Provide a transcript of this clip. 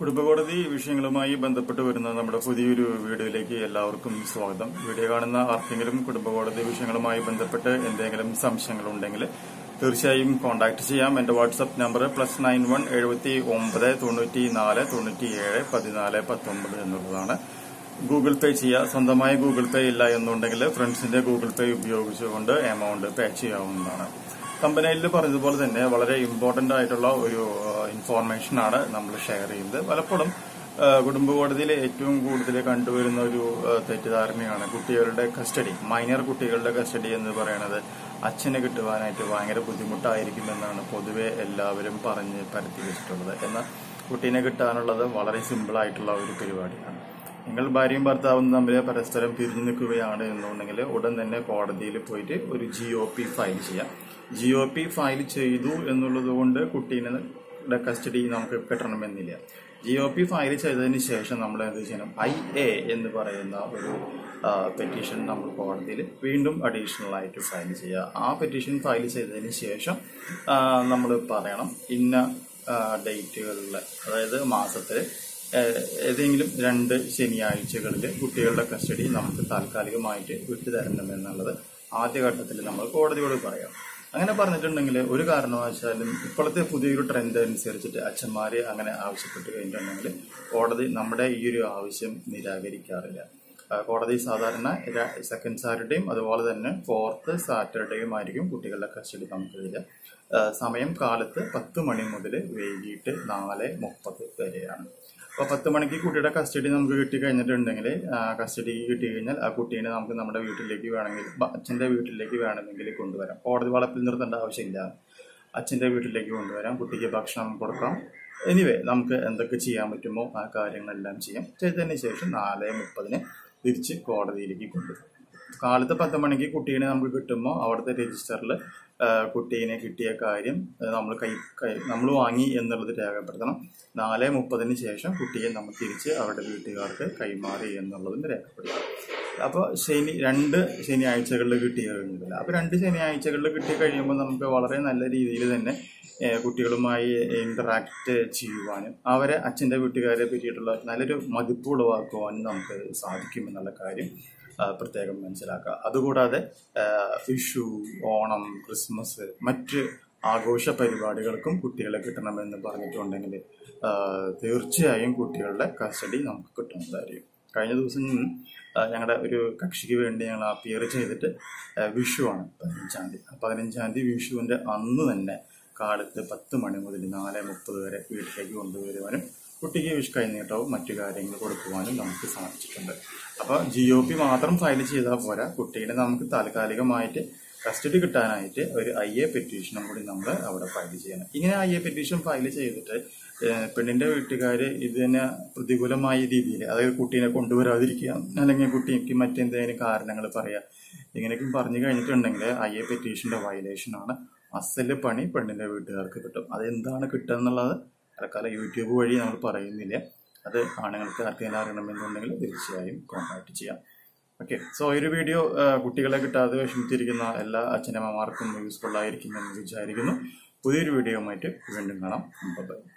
കുടുംബകോടതി വിഷയങ്ങളുമായി ബന്ധപ്പെട്ട് വരുന്ന നമ്മുടെ പുതിയൊരു വീഡിയോയിലേക്ക് എല്ലാവർക്കും സ്വാഗതം വീഡിയോ കാണുന്ന ആർക്കെങ്കിലും കുടുംബകോടതി വിഷയങ്ങളുമായി ബന്ധപ്പെട്ട് എന്തെങ്കിലും സംശയങ്ങളുണ്ടെങ്കിൽ തീർച്ചയായും കോൺടാക്ട് ചെയ്യാം എന്റെ WhatsApp number plus nine one എഴുപത്തി ഒമ്പത് തൊണ്ണൂറ്റി നാല് തൊണ്ണൂറ്റി ഏഴ് പതിനാല് പത്തൊമ്പത് എന്നുള്ളതാണ് ഗൂഗിൾ പേ ചെയ്യുക സ്വന്തമായി ഗൂഗിൾ പേ ഇല്ല എന്നുണ്ടെങ്കിൽ ഫ്രണ്ട്സിന്റെ ഗൂഗിൾ പേ ഉപയോഗിച്ചുകൊണ്ട് എമൗണ്ട് പേ ചെയ്യാവുന്നതാണ് കമ്പനിയിൽ പറഞ്ഞതുപോലെ തന്നെ വളരെ ഇമ്പോർട്ടന്റ് ആയിട്ടുള്ള ഒരു ഇൻഫോർമേഷൻ ആണ് നമ്മൾ ഷെയർ ചെയ്യുന്നത് പലപ്പോഴും ആ, കുടുംബ കോടതിയിൽ ഏറ്റവും കൂടുതൽ കണ്ടുവരുന്ന ഒരു ആ, തെറ്റിദ്ധാരണയാണ് കുട്ടികളുടെ കസ്റ്റഡി മൈനർ കുട്ടികളുടെ കസ്റ്റഡി എന്ന് പറയുന്നത് അച്ഛനെ കിട്ടുവാനായിട്ട് ഭയങ്കര ബുദ്ധിമുട്ടായിരിക്കുമെന്നാണ് പൊതുവെ എല്ലാവരും പറഞ്ഞ് പരത്തി വെച്ചിട്ടുള്ളത് എന്നാൽ കുട്ടീനെ കിട്ടാനുള്ളത് വളരെ സിമ്പിൾ ആയിട്ടുള്ള ഒരു പരിപാടിയാണ് നിങ്ങൾ ഭാര്യയും ഭർത്താവും തമ്മിൽ പരസ്പരം പിരിഞ്ഞു നിൽക്കുകയാണ് എന്നുണ്ടെങ്കിൽ ഉടൻ തന്നെ കോടതിയിൽ പോയിട്ട് ഒരു ജി ഒ പി ഫയൽ ചെയ്യാം ജി ഒ പി ഫയൽ ചെയ്തു എന്നുള്ളത് കൊണ്ട് കുട്ടീനെ കസ്റ്റഡി നമുക്ക് കിട്ടണമെന്നില്ല ജി ഒ പി ഫയൽ ചെയ്തതിന് ശേഷം നമ്മൾ എന്ത് ചെയ്യണം ഐ എ എന്ന് പറയുന്ന ഒരു പെറ്റീഷൻ നമ്മൾ കോടതിയിൽ വീണ്ടും അഡീഷണൽ ആയിട്ട് ഫയൽ ചെയ്യുക ആ പെറ്റീഷൻ ഫയൽ ചെയ്തതിന് ശേഷം നമ്മൾ പറയണം ഇന്ന ഡേറ്റുകളിൽ അതായത് മാസത്തിൽ ഏഹ് ഏതെങ്കിലും രണ്ട് ശനിയാഴ്ചകളിൽ കുട്ടികളുടെ കസ്റ്റഡി നമുക്ക് താൽക്കാലികമായിട്ട് വിട്ടുതരണമെന്നുള്ളത് ആദ്യഘട്ടത്തിൽ നമ്മൾ കോടതിയോട് പറയാം അങ്ങനെ പറഞ്ഞിട്ടുണ്ടെങ്കിൽ ഒരു കാരണവശാലും ഇപ്പോഴത്തെ പുതിയൊരു ട്രെൻഡ് അനുസരിച്ചിട്ട് അച്ഛന്മാരെ അങ്ങനെ ആവശ്യപ്പെട്ട് കഴിഞ്ഞിട്ടുണ്ടെങ്കിൽ കോടതി നമ്മുടെ ഈ ഒരു ആവശ്യം നിരാകരിക്കാറില്ല ആ, കോടതി സാധാരണ സെക്കൻഡ് സാറ്റർഡേയും അതുപോലെ തന്നെ ഫോർത്ത് സാറ്റർഡേയും ആയിരിക്കും കുട്ടികളുടെ കസ്റ്റഡി നമുക്ക് തരിക ആ, സമയം കാലത്ത് പത്ത് മണി മുതൽ വൈകിട്ട് നാല് മുപ്പത് വരെയാണ് അപ്പോൾ പത്ത് മണിക്ക് കുട്ടിയുടെ കസ്റ്റഡി നമുക്ക് കിട്ടി കഴിഞ്ഞിട്ടുണ്ടെങ്കിൽ കസ്റ്റഡി കിട്ടി കഴിഞ്ഞാൽ ആ കുട്ടീനെ നമുക്ക് നമ്മുടെ വീട്ടിലേക്ക് വേണമെങ്കിൽ ബ- അച്ഛൻ്റെ വീട്ടിലേക്ക് വേണമെങ്കിൽ കൊണ്ടുവരാം കോടതി വളപ്പിൽ നിർത്തേണ്ട ആവശ്യമില്ല അച്ഛൻ്റെ വീട്ടിലേക്ക് കൊണ്ടുവരാം കുട്ടിക്ക് ഭക്ഷണം കൊടുക്കാം എനിവേ നമുക്ക് എന്തൊക്കെ ചെയ്യാൻ പറ്റുമോ ആ കാര്യങ്ങളെല്ലാം ചെയ്യാം ചെയ്തതിന് ശേഷം നാല് മുപ്പതിന് തിരിച്ച് കോടതിയിലേക്ക് കൊണ്ടുവരും കാലത്ത് പത്ത് മണിക്ക് കുട്ടീനെ നമുക്ക് കിട്ടുമ്പോൾ അവിടുത്തെ രജിസ്റ്ററിൽ കുട്ടീനെ കിട്ടിയ കാര്യം നമ്മൾ കൈ കൈ നമ്മൾ വാങ്ങി എന്നുള്ളത് രേഖപ്പെടുത്തണം നാല് മുപ്പതിന് ശേഷം കുട്ടിയെ നമ്മൾ തിരിച്ച് അവരുടെ വീട്ടുകാർക്ക് കൈമാറി എന്നുള്ളതും രേഖപ്പെടുത്തണം അപ്പോൾ ശനി രണ്ട് ശനിയാഴ്ചകളിൽ കിട്ടി കഴിഞ്ഞിട്ടില്ല അപ്പോൾ രണ്ട് ശനിയാഴ്ചകളിൽ കിട്ടി കഴിയുമ്പോൾ നമുക്ക് വളരെ നല്ല രീതിയിൽ തന്നെ ഏഹ്, കുട്ടികളുമായി ഇന്ററാക്ട് ചെയ്യുവാനും അവരെ അച്ഛൻ്റെ വീട്ടുകാരെ പറ്റിയിട്ടുള്ള നല്ലൊരു മതിപ്പ് ഉളവാക്കുവാനും നമുക്ക് സാധിക്കും എന്നുള്ള കാര്യം ആ, പ്രത്യേകം മനസ്സിലാക്കുക അതുകൂടാതെ ആ, വിഷു ഓണം ക്രിസ്മസ് മറ്റ് ആഘോഷ പരിപാടികൾക്കും കുട്ടികളെ കിട്ടണമെന്ന് പറഞ്ഞിട്ടുണ്ടെങ്കിൽ ആ, തീർച്ചയായും കുട്ടികളുടെ കസ്റ്റഡി നമുക്ക് കിട്ടുന്നതായിരിക്കും കഴിഞ്ഞ ദിവസം ആ, ഞങ്ങളുടെ ഒരു കക്ഷിക്ക് വേണ്ടി ഞങ്ങൾ അപ്പിയർ ചെയ്തിട്ട് ആ, വിഷുവാണ് പതിനഞ്ചാം തീയതി പതിനഞ്ചാം തീയതി വിഷുവിൻ്റെ അന്ന് തന്നെ കാലത്ത് പത്ത് മണി മുതൽ നാല് മുപ്പത് വരെ വീട്ടിലേക്ക് കൊണ്ടുവരുവാനും കുട്ടിക്ക് വിഷ് കൈനീട്ടവും മറ്റു കാര്യങ്ങൾ കൊടുക്കുവാനും നമുക്ക് സാധിച്ചിട്ടുണ്ട് അപ്പോൾ ജി ഒ പി മാത്രം ഫയൽ ചെയ്താൽ പോരാ കുട്ടീനെ നമുക്ക് താൽക്കാലികമായിട്ട് കസ്റ്റഡി കിട്ടാനായിട്ട് ഒരു ഐ എ പെറ്റീഷനും കൂടി നമ്മൾ അവിടെ ഫയൽ ചെയ്യണം ഇങ്ങനെ ഐ എ പെറ്റീഷൻ ഫയൽ ചെയ്തിട്ട് ഏഹ്, പെണ്ണിന്റെ വീട്ടുകാർ ഇതിനെ പ്രതികൂലമായ രീതിയിൽ അതായത് കുട്ടീനെ കൊണ്ടുവരാതിരിക്കുക അല്ലെങ്കിൽ കുട്ടിക്ക് മറ്റെന്തെങ്കിലും കാരണങ്ങൾ പറയാം ഇങ്ങനെയൊക്കെ പറഞ്ഞു കഴിഞ്ഞിട്ടുണ്ടെങ്കിൽ ഐ എ പെറ്റീഷന്റെ വയലേഷൻ ആണ് അസല് പണി പെണ്ണിന്റെ വീട്ടുകാർക്ക് കിട്ടും അതെന്താണ് കിട്ടുക എന്നുള്ളത് തൽക്കാലം യൂട്യൂബ് വഴി നമ്മൾ പറയുന്നില്ല അത് ആണുങ്ങൾക്ക് ആർക്കെങ്കിലും അറിയണമെന്നുണ്ടെങ്കിൽ തീർച്ചയായും കോൺടാക്ട് ചെയ്യാം ഓക്കെ സോ ഈ ഒരു വീഡിയോ ആ, കുട്ടികളെ കിട്ടാതെ വിഷമിച്ചിരിക്കുന്ന എല്ലാ അച്ഛനമ്മമാർക്കും യൂസ്ഫുൾ ആയിരിക്കുമെന്ന് വിചാരിക്കുന്നു പുതിയൊരു വീഡിയോയുമായിട്ട് വീണ്ടും കാണാം ബൈ